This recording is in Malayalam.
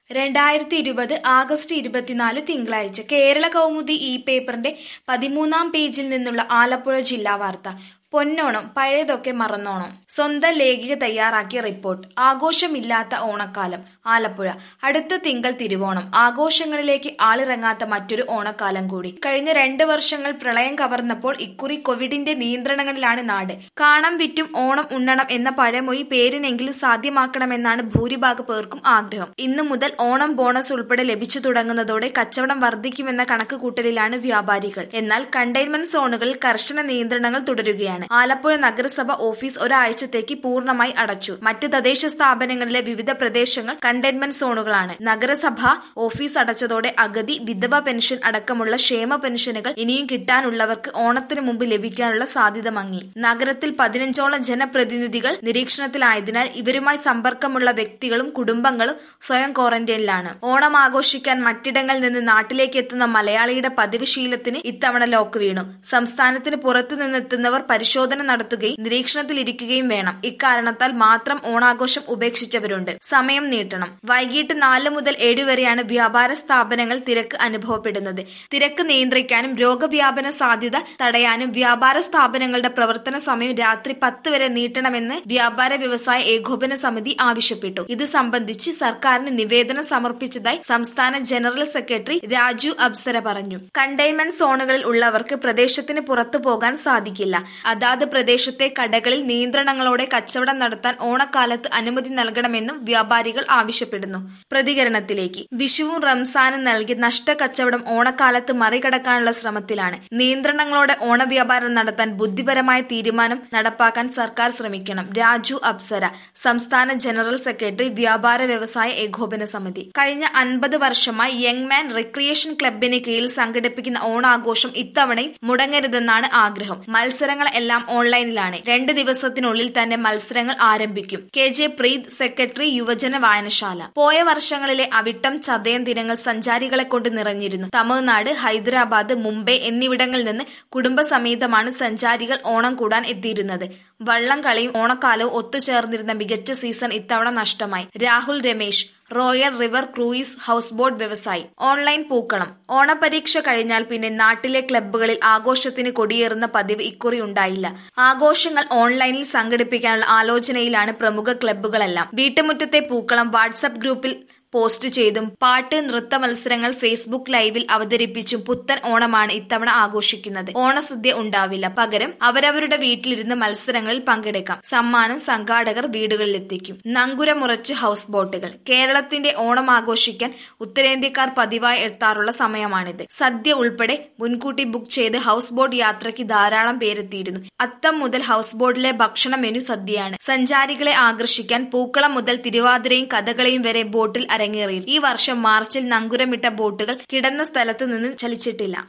രണ്ടായിരത്തി ഇരുപത് ആഗസ്റ്റ് ഇരുപത്തിനാല് തിങ്കളാഴ്ച കേരള കൗമുദി ഈ പേപ്പറിന്റെ പതിമൂന്നാം പേജിൽ നിന്നുള്ള ആലപ്പുഴ ജില്ലാ വാർത്ത പൊന്നോണം പഴയതൊക്കെ മറന്നോണം സ്വന്തം ലേഖിക തയ്യാറാക്കിയ റിപ്പോർട്ട് ആഘോഷമില്ലാത്ത ഓണക്കാലം ആലപ്പുഴ അടുത്ത തിങ്കൾ തിരുവോണം ആഘോഷങ്ങളിലേക്ക് ആളിറങ്ങാത്ത മറ്റൊരു ഓണക്കാലം കൂടി കഴിഞ്ഞ രണ്ട് വർഷങ്ങൾ പ്രളയം കവർന്നപ്പോൾ ഇക്കുറി കോവിഡിന്റെ നിയന്ത്രണങ്ങളിലാണ് നാട് കാണം വിറ്റും ഓണം ഉണ്ണണം എന്ന പഴമൊഴി പേരിനെങ്കിലും സാധ്യമാക്കണമെന്നാണ് ഭൂരിഭാഗ പേർക്കും ആഗ്രഹം ഇന്നു മുതൽ ഓണം ബോണസ് ഉൾപ്പെടെ ലഭിച്ചു തുടങ്ങുന്നതോടെ കച്ചവടം വർദ്ധിക്കുമെന്ന കണക്ക് കൂട്ടലിലാണ് വ്യാപാരികൾ എന്നാൽ കണ്ടെയ്ൻമെന്റ് സോണുകളിൽ കർശന നിയന്ത്രണങ്ങൾ തുടരുകയാണ് ആലപ്പുഴ നഗരസഭ ഓഫീസ് ഒരാഴ്ചത്തേക്ക് പൂർണ്ണമായി അടച്ചു മറ്റ് തദ്ദേശ സ്ഥാപനങ്ങളിലെ വിവിധ പ്രദേശങ്ങൾ കണ്ടെയ്ൻമെന്റ് സോണുകളാണ് നഗരസഭ ഓഫീസ് അടച്ചതോടെ അഗതി വിധവ പെൻഷൻ അടക്കമുള്ള ക്ഷേമ പെൻഷനുകൾ ഇനിയും കിട്ടാനുള്ളവർക്ക് ഓണത്തിന് മുമ്പ് ലഭിക്കാനുള്ള സാധ്യത മങ്ങി നഗരത്തിൽ പതിനഞ്ചോളം ജനപ്രതിനിധികൾ നിരീക്ഷണത്തിലായതിനാൽ ഇവരുമായി സമ്പർക്കമുള്ള വ്യക്തികളും കുടുംബങ്ങളും സ്വയം ക്വാറന്റൈനിലാണ് ഓണം ആഘോഷിക്കാൻ മറ്റിടങ്ങളിൽ നിന്ന് നാട്ടിലേക്ക് എത്തുന്ന മലയാളിയുടെ പതിവ് ശീലത്തിന് ഇത്തവണ ലോക്ക് വീണു സംസ്ഥാനത്തിന് പുറത്തു നിന്നെത്തുന്നവർ പരിശോധന നടത്തുകയും നിരീക്ഷണത്തിലിരിക്കുകയും വേണം ഇക്കാരണത്താൽ മാത്രം ഓണാഘോഷം ഉപേക്ഷിച്ചവരുണ്ട് സമയം നീട്ടണം വൈകിട്ട് നാല് മുതൽ ഏഴ് വരെയാണ് വ്യാപാര സ്ഥാപനങ്ങൾ തിരക്ക് അനുഭവപ്പെടുന്നത് തിരക്ക് നിയന്ത്രിക്കാനും രോഗവ്യാപന സാധ്യത തടയാനും വ്യാപാര സ്ഥാപനങ്ങളുടെ പ്രവർത്തന സമയം രാത്രി പത്ത് വരെ നീട്ടണമെന്ന് വ്യാപാര വ്യവസായ ഏകോപന സമിതി ആവശ്യപ്പെട്ടു ഇത് സംബന്ധിച്ച് സർക്കാരിന് നിവേദനം സമർപ്പിച്ചതായി സംസ്ഥാന ജനറൽ സെക്രട്ടറി രാജു അബ്സര പറഞ്ഞു കണ്ടെയ്ൻമെന്റ് സോണുകളിൽ ഉള്ളവർക്ക് പ്രദേശത്തിന് പുറത്തു പോകാൻ സാധിക്കില്ല അതാത് പ്രദേശത്തെ കടകളിൽ നിയന്ത്രണങ്ങളോടെ കച്ചവടം നടത്താൻ ഓണക്കാലത്ത് അനുമതി നൽകണമെന്നും വ്യാപാരികൾ ആവശ്യപ്പെടുന്നു പ്രതികരണത്തിലേക്ക് വിഷുവും റംസാനും നൽകി നഷ്ടക്കച്ചവടം ഓണക്കാലത്ത് മറികടക്കാനുള്ള ശ്രമത്തിലാണ് നിയന്ത്രണങ്ങളോടെ ഓണവ്യാപാരം നടത്താൻ ബുദ്ധിപരമായ തീരുമാനം നടപ്പാക്കാൻ സർക്കാർ ശ്രമിക്കണം രാജു അപ്സര സംസ്ഥാന ജനറൽ സെക്രട്ടറി വ്യാപാര വ്യവസായ ഏകോപന സമിതി കഴിഞ്ഞ അൻപത് വർഷമായി യങ് മാൻ റിക്രിയേഷൻ ക്ലബിന് കീഴിൽ സംഘടിപ്പിക്കുന്ന ഓണാഘോഷം ഇത്തവണയും മുടങ്ങരുതെന്നാണ് ആഗ്രഹം മത്സരങ്ങൾ എല്ലാം ഓൺലൈനിലാണ് രണ്ട് ദിവസത്തിനുള്ളിൽ തന്നെ മത്സരങ്ങൾ ആരംഭിക്കും കെ ജെ പ്രീത് സെക്രട്ടറി യുവജന വായനശാല പോയ വർഷങ്ങളിലെ അവിട്ടം ചതയം ദിനങ്ങൾ സഞ്ചാരികളെ കൊണ്ട് നിറഞ്ഞിരുന്നു തമിഴ്നാട് ഹൈദരാബാദ് മുംബൈ എന്നിവിടങ്ങളിൽ നിന്ന് കുടുംബസമേതമാണ് സഞ്ചാരികൾ ഓണം കൂടാൻ എത്തിയിരുന്നത് വള്ളം കളിയും ഓണക്കാലവും ഒത്തുചേർന്നിരുന്ന മികച്ച സീസൺ ഇത്തവണ നഷ്ടമായി Rahul Ramesh royal river cruise house boat വ്യവസായി ഓൺലൈൻ പൂക്കളം ഓണപരീക്ഷ കഴിഞ്ഞാൽ പിന്നെ നാട്ടിലെ ക്ലബ്ബുകളിൽ ആഘോഷത്തിന് കൊടിയേറുന്ന പതിവ് ഇക്കുറി ഉണ്ടായില്ല ആഘോഷങ്ങൾ ഓൺലൈനിൽ സംഘടിപ്പിക്കാനുള്ള ആലോചനയിലാണ് പ്രമുഖ ക്ലബ്ബുകളെല്ലാം വീട്ടുമുറ്റത്തെ പൂക്കളം വാട്സപ്പ് ഗ്രൂപ്പിൽ പോസ്റ്റ് ചെയ്തും പാട്ട് നൃത്ത മത്സരങ്ങൾ ഫേസ്ബുക്ക് ലൈവിൽ അവതരിപ്പിച്ചും പുത്തൻ ഓണമാണ് ഇത്തവണ ആഘോഷിക്കുന്നത് ഓണസദ്യ ഉണ്ടാവില്ല പകരം അവരവരുടെ വീട്ടിലിരുന്ന് മത്സരങ്ങളിൽ പങ്കെടുക്കാം സമ്മാനം സംഘാടകർ വീടുകളിലെത്തിക്കും നങ്കുരമുറച്ച് ഹൗസ് ബോട്ടുകൾ കേരളത്തിന്റെ ഓണം ആഘോഷിക്കാൻ ഉത്തരേന്ത്യക്കാർ പതിവായി എത്താറുള്ള സമയമാണിത് സദ്യ ഉൾപ്പെടെ മുൻകൂട്ടി ബുക്ക് ചെയ്ത് ഹൗസ് ബോട്ട് യാത്രയ്ക്ക് ധാരാളം പേരെത്തിയിരുന്നു അത്തം മുതൽ ഹൗസ് ബോട്ടിലെ ഭക്ഷണ മെനു സദ്യയാണ് സഞ്ചാരികളെ ആകർഷിക്കാൻ പൂക്കളം മുതൽ തിരുവാതിരയും കഥകളിയും വരെ ബോട്ടിൽ അരങ്ങേറി ഈ വർഷം മാർച്ചിൽ നങ്കുരമിട്ട ബോട്ടുകൾ കിടന്ന സ്ഥലത്ത് നിന്ന് ചലിച്ചിട്ടില്ല